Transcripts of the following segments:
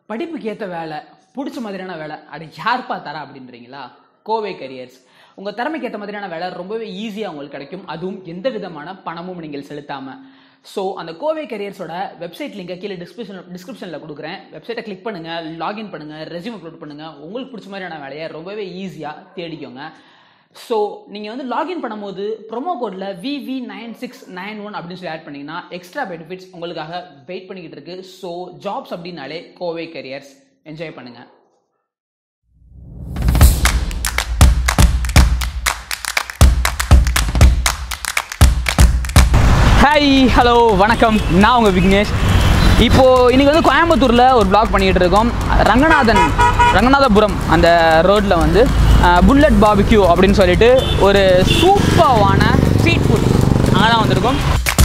படிப்புக்கு ஏற்ற வேலை பிடிச்ச மாதிரியான வேலை அது யார்ப்பா தரா அப்படின்றீங்களா கோவை கரியர்ஸ் உங்கள் திறமைக்கு ஏற்ற மாதிரியான வேலை ரொம்பவே ஈஸியாக உங்களுக்கு கிடைக்கும் அதுவும் எந்த விதமான பணமும் நீங்கள் செலுத்தாமல் ஸோ அந்த கோவை கரியர்ஸோட வெப்சைட் லிங்கை கீழே டிஸ்கிரிப்ஷன் டிஸ்கிரிப்ஷனில் கொடுக்குறேன் வெப்சைட்டை கிளிக் பண்ணுங்கள் லாகின் பண்ணுங்கள் ரெஸ்யூம் அப்லோட் பண்ணுங்கள் உங்களுக்கு பிடிச்ச மாதிரியான வேலையை ரொம்பவே ஈஸியாக தேடிக்கோங்க ஸோ நீங்கள் வந்து லாகின் பண்ணும்போது ப்ரோமோ கோடில் V V nine six nine one அப்படின்னு சொல்லி ஆட் பண்ணீங்கன்னா எக்ஸ்ட்ரா பெனிஃபிட்ஸ் உங்களுக்காக வெயிட் பண்ணிக்கிட்டு இருக்கு ஸோ ஜாப்ஸ் அப்படின்னாலே கோவை கரியர்ஸ் என்ஜாய் பண்ணுங்கள் ஹாய் ஹலோ வணக்கம் நான் உங்கள் விக்னேஷ் இப்போது இன்னைக்கு வந்து கோயம்புத்தூரில் ஒரு vlog பண்ணிக்கிட்டு இருக்கோம் ரங்கநாதன் ரங்கநாதபுரம் அந்த ரோட்டில் வந்து புல்லட் பாபிக்யூ அப்படின்னு சொல்லிட்டு ஒரு சூப்பர்வான ஸ்ட்ரீட் ஃபுட் அங்கே தான் வந்திருக்கோம்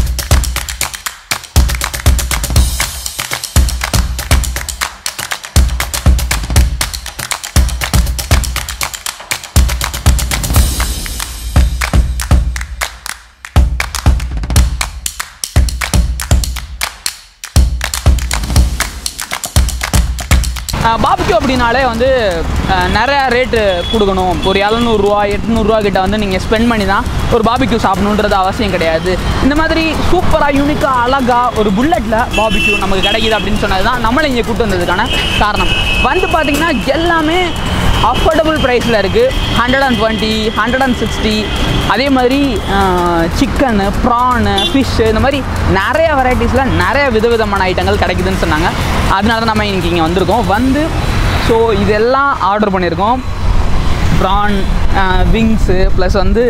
பாபிக்யூ அப்படின்னாலே வந்து அஹ், நிறைய ரேட்டு கொடுக்கணும் ஒரு எழுநூறுவா எட்நூறுரூவா கிட்ட வந்து நீங்கள் ஸ்பெண்ட் பண்ணி தான் ஒரு பாபிக்யூ சாப்பிடணுன்றது அவசியம் கிடையாது இந்த மாதிரி சூப்பராக யூனிக்காக அழகாக ஒரு புல்லட்டில் பாபிக்யூ நமக்கு கிடைக்குது அப்படின்னு சொன்னது தான் நம்மளை இங்கே கூட்டு வந்ததுக்கான காரணம் வந்து பார்த்தீங்கன்னா எல்லாமே அஃபோர்டபுள் ப்ரைஸில் இருக்குது hundred and twenty hundred and sixty அதே மாதிரி சிக்கனு ப்ரானு ஃபிஷ்ஷு இந்த மாதிரி நிறைய வெரைட்டிஸில் நிறைய விதவிதமான ஐட்டங்கள் கிடைக்குதுன்னு சொன்னாங்க அதனால தான் நம்ம இன்னைக்கு இங்கே வந்திருக்கோம் வந்து ஸோ இதெல்லாம் ஆர்டர் பண்ணியிருக்கோம் ப்ரான் விங்ஸு ப்ளஸ் வந்து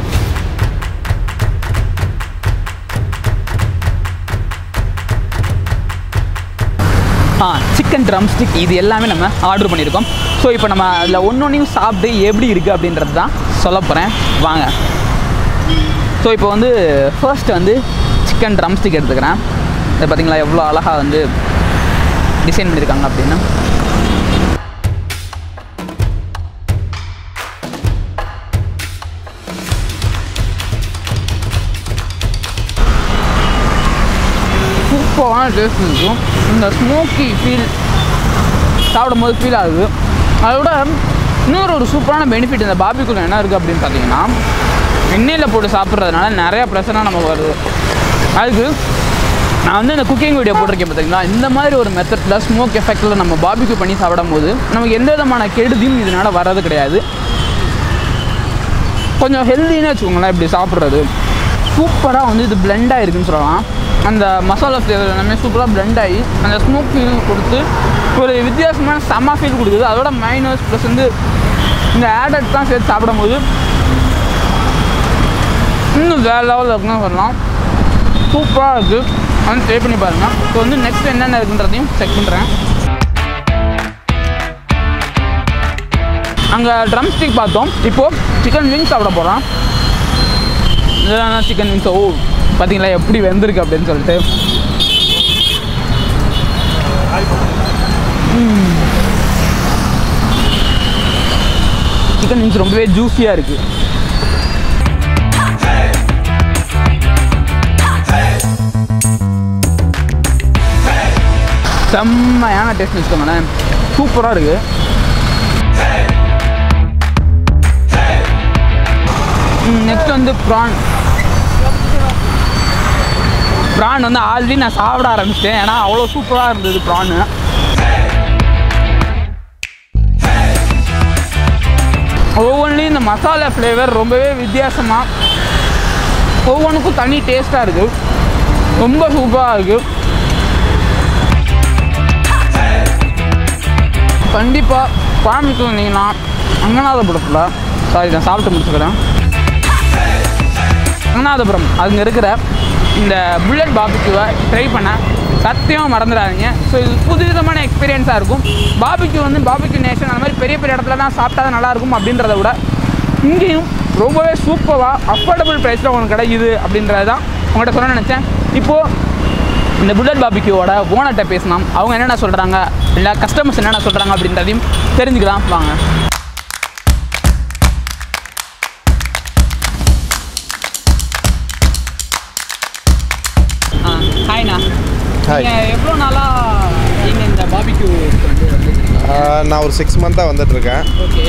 ஆ சிக்கன் ட்ரம் ஸ்டிக் இது எல்லாமே நம்ம ஆர்டர் பண்ணியிருக்கோம் ஸோ இப்போ நம்ம அதில் ஒன்று ஒன்றையும் சாப்பிட்டு எப்படி இருக்குது அப்படின்றது தான் சொல்ல போகிறேன் வாங்க ஸோ இப்போ வந்து ஃபர்ஸ்ட் வந்து சிக்கன் ட்ரம் ஸ்டிக் எடுத்துக்கிறேன் இது பார்த்தீங்களா எவ்வளோ அழகாக வந்து டிசைன் பண்ணியிருக்காங்க அப்படின்னு சூப்பரான டேஸ்ட் இருக்கும் இந்த ஸ்மோக்கி ஃபீல் சாப்பிடும்போது ஃபீல் ஆகுது அதோட இன்னொரு ஒரு சூப்பரான பெனிஃபிட் இந்த பாபிக்குள்ள என்ன இருக்குது அப்படின்னு பார்த்தீங்கன்னா எண்ணெயில் போட்டு சாப்பிட்றதுனால நிறையா பிரச்சனை நமக்கு வருது அதுக்கு நான் வந்து இந்த குக்கிங் வீடியோ போட்டிருக்கேன் பார்த்தீங்களா இந்த மாதிரி ஒரு மெத்தடில் ஸ்மோக் எஃபெக்டில் நம்ம பாபிக்யூ பண்ணி சாப்பிடும்போது நமக்கு எந்த விதமான கெடுதியும் இதனால் வர்றது கிடையாது கொஞ்சம் ஹெல்தின்னு வச்சுக்கோங்களேன் இப்படி சாப்பிட்றது சூப்பராக வந்து இது blend ஆகிருக்குன்னு சொல்லலாம் அந்த மசாலா ஃப்ளேவர் எல்லாமே சூப்பராக blend ஆகி அந்த ஸ்மோக் ஃபீல் கொடுத்து ஒரு வித்தியாசமான செம்ம ஃபீல் கொடுக்குது அதோட மைனஸ் ப்ளஸ் வந்து இந்த ஆடட் தான் சேர்த்து சாப்பிடும்போது இன்னும் வேறு லெவலில் இருக்குன்னு சொல்லலாம் சூப்பராக இருக்குது வந்து ட்ரை பண்ணி பாருங்கள் ஸோ வந்து நெக்ஸ்ட் என்னென்ன இருக்குன்றதையும் செக் பண்ணுறேன் அங்கே ட்ரம் ஸ்டிக் பார்த்தோம் இப்போது சிக்கன் விங்ஸ் சாப்பிட போகிறோம் இதெல்லாம் சிக்கன் விங்ஸ் ஓ பார்த்தீங்களா எப்படி வெந்திருக்கு அப்படின்னு சொல்லிட்டு சிக்கன் விங்ஸ் ரொம்பவே ஜூஸியாக இருக்குது செம்மையான டேஸ்ட் வச்சுக்கோங்களேன் சூப்பராக இருக்குது நெக்ஸ்ட் வந்து ப்ரான் ப்ரான் வந்து ஆல்ரெடி நான் சாப்பிட ஆரம்பிச்சிட்டேன் ஏன்னா அவ்வளோ சூப்பராக இருந்தது ப்ரானு ஒவ்வொன்றிலையும் இந்த மசாலா ஃப்ளேவர் ரொம்பவே வித்தியாசமாக ஒவ்வொன்றுக்கும் தனி டேஸ்ட்டாக இருக்குது ரொம்ப சூப்பராக இருக்குது கண்டிப்பாக கோயம்புத்தூர் வந்தீங்கன்னா அங்கநாதபுரத்தில் சாரி நான் சாப்பிட்டு முடிச்சுக்கிறேன் அங்கநாதபுரம் அங்கே இருக்கிற இந்த புல்லட் பாபிக்யூவை ட்ரை பண்ண சத்தியமாக மறந்துடாதீங்க ஸோ இது புதுவிதமான எக்ஸ்பீரியன்ஸாக இருக்கும் பாபிக்யூ வந்து பாபிக்யூ நேஷன் அந்த மாதிரி பெரிய பெரிய இடத்துல தான் சாப்பிட்டா தான் நல்லாயிருக்கும் அப்படின்றத விட இங்கேயும் ரொம்பவே சூப்பராக அஃபோர்டபுள் ப்ரைஸில் உங்களுக்கு கிடைக்குது அப்படின்றது தான் உங்கள்கிட்ட சொல்ல நினச்சேன் இப்போது இந்த புல்லட் பாபிக்யூவோட ஓனர்கிட்ட பேசலாம் அவங்க என்னென்ன சொல்கிறாங்க இல்லை கஸ்டமர்ஸ் என்னென்ன சொல்கிறாங்க அப்படின்றதையும் தெரிஞ்சுக்கலாம் வாங்க ஹாய்ண்ணா Hi. நீங்கள் எவ்வளோ நாளாக நீங்கள் இந்த பாபிக்யூ நான் ஒரு சிக்ஸ் மந்த்தாக வந்துட்டுருக்கேன் ஓகே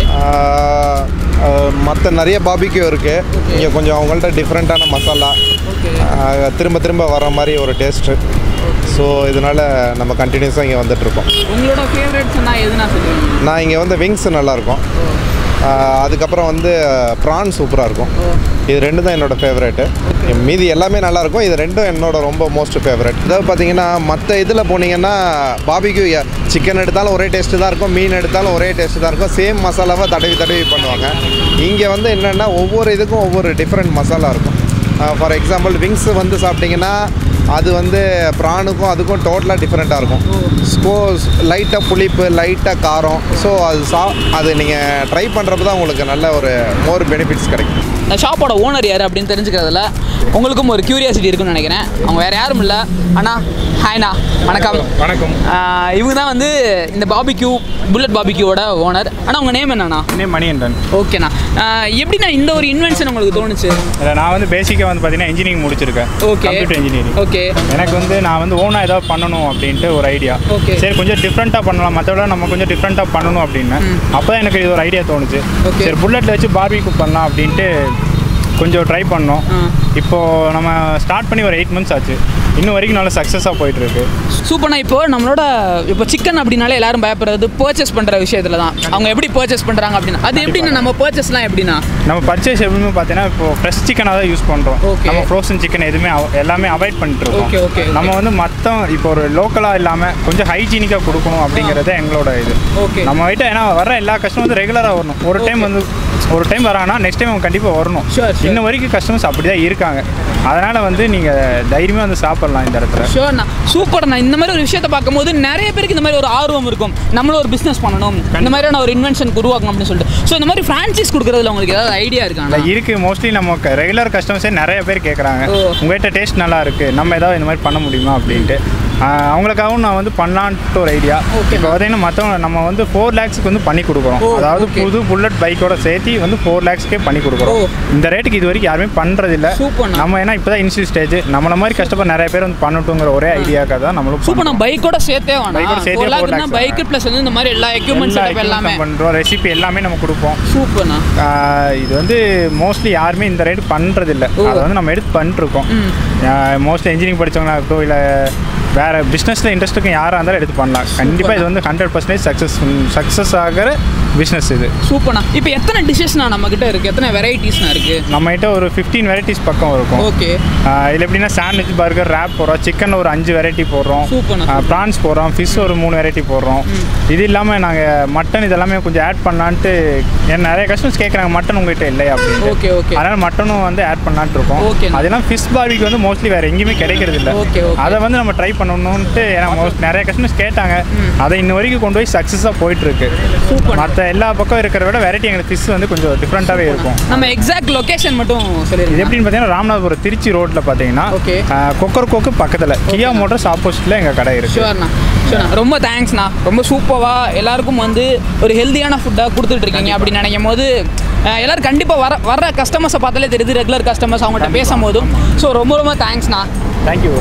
மற்ற நிறைய பாபிக்யூ இருக்குது இங்கே கொஞ்சம் அவங்கள்ட்ட டிஃப்ரெண்ட்டான மசாலா ஓகே ஆஹ் திரும்ப திரும்ப வர மாதிரி ஒரு டேஸ்ட்டு ஸோ இதனால் நம்ம கண்டினியூஸாக இங்கே வந்துட்டுருக்கோம் உங்களோட ஃபேவரட்ஸ்னா எதுனா சொல்லுவீங்க நான் இங்கே வந்து விங்ஸ் நல்லாயிருக்கும் அதுக்கப்புறம் வந்து ப்ரான் சூப்பராக இருக்கும் இது ரெண்டு தான் என்னோடய ஃபேவரெட்டு மீதி எல்லாமே நல்லாயிருக்கும் இது ரெண்டும் என்னோட ரொம்ப மோஸ்ட் ஃபேவரட் அதாவது பார்த்தீங்கன்னா மற்ற இதில் போனீங்கன்னா பாபிக்யூ சிக்கன் எடுத்தாலும் ஒரே டேஸ்ட்டு தான் இருக்கும் மீன் எடுத்தாலும் ஒரே டேஸ்ட்டு தான் இருக்கும் சேம் மசாலாவை தடவி தடவி பண்ணுவாங்க இங்கே வந்து என்னென்னா ஒவ்வொரு இதுக்கும் ஒவ்வொரு டிஃப்ரெண்ட் மசாலா இருக்கும் ஃபார் எக்ஸாம்பிள் விங்ஸ் வந்து சாப்பிட்டிங்கன்னா அது வந்து ப்ரானுக்கும் அதுக்கும் டோட்டலாக டிஃப்ரெண்ட்டாக இருக்கும் ஸ்கோ லைட்டாக புளிப்பு லைட்டாக காரம் ஸோ அது சா அது நீங்கள் ட்ரை பண்ணுறப்ப தான் உங்களுக்கு நல்ல ஒரு மோர் பெனிஃபிட்ஸ் கிடைக்கும் இந்த ஷாப்போட ஓனர் யார் அப்படின்னு தெரிஞ்சுக்கிறதுல உங்களுக்கும் ஒரு கியூரியாசிட்டி இருக்குன்னு நினைக்கிறேன் அவங்க வேறு யாரும் இல்லை அண்ணா ஹாய்ண்ணா வணக்கம் வணக்கம் ஆஹ் இவங்க தான் வந்து இந்த பாபிக்யூ புல்லட் பாபிக்யூவோட ஓனர் ஆனால் உங்கள் நேம் என்னண்ணா நேம் மணிகண்டன் ஓகேண்ணா ஆஹ் எப்படிண்ணா இந்த ஒரு இன்வென்ஷன் உங்களுக்கு தோணுச்சு இதில் நான் வந்து பேசிக்காக வந்து பார்த்தீங்கன்னா இன்ஜினியரிங் முடிச்சிருக்கேன் ஓகே கம்ப்யூட்டர் இன்ஜினியரிங் ஓகே எனக்கு வந்து நான் வந்து ஓனாக ஏதாவது பண்ணணும் அப்படின்ட்டு ஒரு ஐடியா Okay. சரி கொஞ்சம் டிஃப்ரெண்ட்டாக பண்ணலாம் மற்றவிட நம்ம கொஞ்சம் டிஃப்ரெண்ட்டாக பண்ணணும் அப்படின்னு அப்போ தான் எனக்கு இது ஒரு ஐடியா தோணுச்சு Okay. சரி புல்லட்டில் வச்சு பார்பிக்யூ பண்ணலாம் அப்படின்ட்டு கொஞ்சம் ட்ரை பண்ணோம் ஆ. இப்போது நம்ம ஸ்டார்ட் பண்ணி ஒரு எயிட் மந்த்ஸ் ஆச்சு இன்னும் வரைக்கும் நல்ல சக்ஸஸாக போயிட்டுருக்கு சூப்பர்ண்ணா இப்போ நம்மளோட இப்போ சிக்கன் அப்படின்னாலே எல்லாரும் பயப்படுறது பர்ச்சேஸ் பண்ணுற விஷயத்துல தான் அவங்க எப்படி பர்ச்சேஸ் பண்ணுறாங்க அப்படின்னா அது எப்படின்னா நம்ம பர்ச்சேஸ்லாம் எப்படின்னா நம்ம பர்ச்சேஸ் எப்படின்னு பார்த்தீங்கன்னா இப்போ ஃப்ரெஷ் சிக்கனாக தான் யூஸ் பண்ணுறோம் Okay. நம்ம ஃப்ரோசன் சிக்கன் எதுவுமே அவ- எல்லாமே அவாய்ட் பண்ணிட்டு இருக்கோம் Okay, okay, okay. நம்ம வந்து மற்ற இப்போ ஒரு லோக்கலாக இல்லாமல் கொஞ்சம் ஹைஜீனிக்காக கொடுக்கணும் அப்படிங்கிறது எங்களோட இது Okay. நம்ம கிட்ட ஏன்னா வர எல்லா கஸ்டமர் வந்து ரெகுலராக வரணும் ஒரு டைம் வந்து ஒரு டைம் வராங்கன்னா நெக்ஸ்ட் டைம் அவங்க கண்டிப்பாக வரணும் Sure, sure. இன்ன வரைக்கும் கஸ்டமர்ஸ் அப்படி தான் இருக்காங்க அதனால் வந்து நீங்கள் தைரியமாக வந்து சாப்பிட்லாம் இந்த இடத்துல ஷோர்ண்ணா சூப்பர்ண்ணா இந்த மாதிரி ஒரு விஷயத்தை பார்க்கும்போது நிறைய பேருக்கு இந்த மாதிரி ஒரு ஆர்வம் இருக்கும் நம்மளும் ஒரு பிஸ்னஸ் பண்ணணும் இந்த மாதிரியான ஒரு இன்வென்ஷன் உருவாக்கணும் அப்படின்னு சொல்லிட்டு ஸோ இந்த மாதிரி ஃப்ரான்ச்சைஸ் கொடுக்குறதுல உங்களுக்கு ஏதாவது ஐடியா இருக்காங்க இருக்கு மோஸ்ட்லி நம்ம ரெகுலர் கஸ்டமர்ஸே நிறைய பேர் கேட்குறாங்க ஓ. உங்கள்கிட்ட டேஸ்ட் நல்லா இருக்கு நம்ம ஏதாவது இந்த மாதிரி பண்ண முடியுமா அப்படின்ட்டு ஆஹ் அவங்களுக்காகவும் நான் வந்து பண்ணலான்ட்டு ஒரு ஐடியா Okay. இப்போ பார்த்தீங்கன்னா மற்றவங்க நம்ம வந்து ஃபோர் லேக்ஸ்க்கு வந்து பண்ணி கொடுக்குறோம் ஓ, அதாவது okay. புது புல்லட் பைக்கோட சேர்த்து வந்து ஃபோர் லேக்ஸ்க்கே பண்ணி கொடுக்குறோம் ஓ. இந்த ரேட்டுக்கு இது வரைக்கும் யாருமே பண்ணுறதில்ல சூப்பர்ண்ணா. நம்ம ஏன்னா இப்போ தான் இனிஷியல் ஸ்டேஜ் நம்மள மாதிரி கஷ்டப்பட்டு நிறைய பேர் வந்து பண்ணட்டுங்கிற ஒரே ஐடியாக்காக தான் நம்மளும் சூப்பர் நான் பைக்கோட சேர்த்தே வேணாம் பைக்கோட சேர்த்தே ஃபோர் லேக்னா four lakhs பைக்கு ப்ளஸ் வந்து இந்த மாதிரி எல்லா எக்யூப்மெண்ட் செட்டப் எல்லாமே பண்ணுறோம் ரெசிபி எல்லாமே நம்ம கொடுப்போம் சூப்பர்ண்ணா ஆஹ் இது வந்து மோஸ்ட்லி யாருமே இந்த ரேட் பண்ணுறதில்ல ஓ. அதை வந்து நம்ம எடுத்து பண்ணிட்டுருக்கோம் ம். மோஸ்ட்லி இன்ஜினியரிங் படித்தவங்களா இருக்கட்டும் இல்லை வேறு பிஸ்னஸில் இன்ட்ரெஸ்ட்டுக்கும் யாராக இருந்தாலும் எடுத்து பண்ணலாம் கண்டிப்பாக இது வந்து ஹண்ட்ரட் பர்சன்டேஜ் சக்ஸஸ் சக்ஸஸ் ஆகிற பிஸ்னஸ் இது சூப்பர்ண்ணா இப்போ எத்தனை டிஷ்ஷஸ்ண்ணா நம்ம கிட்ட இருக்கு எத்தனை வெரைட்டிஸ்ண்ணா இருக்கு நம்மகிட்ட ஒரு ஃபிஃப்டீன் வெரைட்டிஸ் பக்கம் இருக்கும் ஓகே ஆஹ் இதுல எப்படின்னா சாண்ட்விச் பர்கர் ரேப் போடுறோம் சிக்கன் ஒரு அஞ்சு வெரைட்டி போடுறோம் சூப்பர்ண்ணா, ப்ரான்ஸ் போடுறோம் ஃபிஷ் ஒரு மூணு வெரைட்டி போடுறோம் இது இல்லாமல் நாங்கள் மட்டன் இதெல்லாமே கொஞ்சம் ஆட் பண்ணலான்ட்டு ஏன்னா நிறைய கஸ்டமர்ஸ் கேட்குறாங்க மட்டன் உங்ககிட்ட இல்லையா அப்படின்ட்டு ஓகே ஓகே அதனால் மட்டனும் வந்து ஆட் பண்ணலான்ட்டு இருக்கோம் Okay. அதெல்லாம் ஃபிஷ் பார்பிக்கு வந்து மோஸ்ட்லி வேறு எங்கேயுமே கிடைக்கிறது இல்லை Okay, okay. அதை வந்து நம்ம ட்ரை பண்ணணும்ட்டு ஏன்னா most நிறைய கஸ்டமர்ஸ் கேட்டாங்க அதை இன்ன வரைக்கும் கொண்டு போய் சக்ஸஸாக போயிட்டுருக்கு Super. மற்ற எல்லா பக்கம் இருக்கிற விட வெரைட்டி எங்களுக்கு ஃபிஷ் வந்து கொஞ்சம் டிஃப்ரெண்ட்டாகவே இருக்கும் நம்ம எக்ஸாக்ட் லொகேஷன் மட்டும் இது சொல்லிருக்கேன் எப்படின்னு பார்த்தீங்கன்னா ராமநாதபுரம் திருச்சி ரோட்டில் பார்த்தீங்கன்னா Okay. கொக்கர் கோக்கு பக்கத்தில் கியா மோட்டர்ஸ் ஆப்போசிட்டில் எங்கள் கடை இருக்குது ஷுவர்ண்ணா ஷுவர்ண்ணா ரொம்ப தேங்க்ஸ்ண்ணா ரொம்ப சூப்பராக எல்லாருக்கும் வந்து ஒரு ஹெல்த்தியான ஃபுட்டாக கொடுத்துட்ருக்கீங்க அப்படின்னு நினைக்கும் போது அஹ், எல்லாரும் கண்டிப்பாக வர வர்ற கஸ்டமர்ஸை பார்த்தாலே தெரியுது ரெகுலர் கஸ்டமர்ஸ் அவங்கள்ட்ட பேசும்போதும் ஸோ ரொம்ப ரொம்ப தேங்க்ஸ்ண்ணா தேங்க்யூ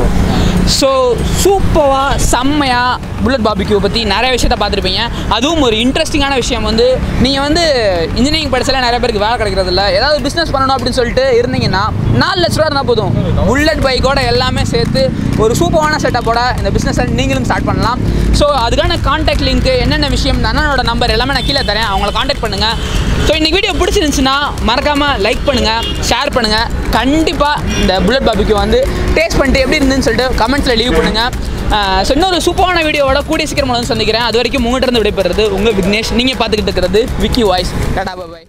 ஸோ சூப்பராக செம்மையாக புல்லட் பாபிக்யூ பற்றி நிறைய விஷயத்த பார்த்துருப்பீங்க அதுவும் ஒரு இன்ட்ரெஸ்டிங்கான விஷயம் வந்து நீங்கள் வந்து இன்ஜினியரிங் படிச்சல நிறைய பேருக்கு வேலை கிடைக்கிறது இல்லை ஏதாவது பிஸ்னஸ் பண்ணணும் அப்படின்னு சொல்லிட்டு இருந்தீங்கன்னா நாலு லட்ச ரூபா இருந்தால் போதும் புல்லட் பைக்கோட எல்லாமே சேர்த்து ஒரு சூப்பரான செட்டப்போட இந்த பிஸ்னஸை நீங்களும் ஸ்டார்ட் பண்ணலாம் ஸோ அதுக்கான காண்டாக்ட் லிங்க் என்னென்ன விஷயம் இந்த அண்ணனோட நம்பர் எல்லாமே நான் கீழே தரேன் அவங்கள காண்டாக்ட் பண்ணுங்கள் ஸோ இன்னைக்கு வீடியோ பிடிச்சிருந்துச்சுன்னா மறக்காமல் லைக் பண்ணுங்கள் ஷேர் பண்ணுங்கள் கண்டிப்பாக இந்த புல்லட் பாபிக்கு வந்து டேஸ்ட் பண்ணிட்டு எப்படி இருந்துன்னு சொல்லிட்டு கமெண்ட்ஸில் லீவ் பண்ணுங்கள் ஸோ இன்னொரு சூப்பரான வீடியோவோட கூடிய சீக்கிரம் வந்து சந்திக்கிறேன் அது வரைக்கும் உங்கள்கிட்ட இருந்து விடைபெறுறது உங்கள் விக்னேஷ் நீங்கள் பார்த்துக்கிட்டு இருக்கிறது விக்கி வாய்ஸ் டாடா பாய்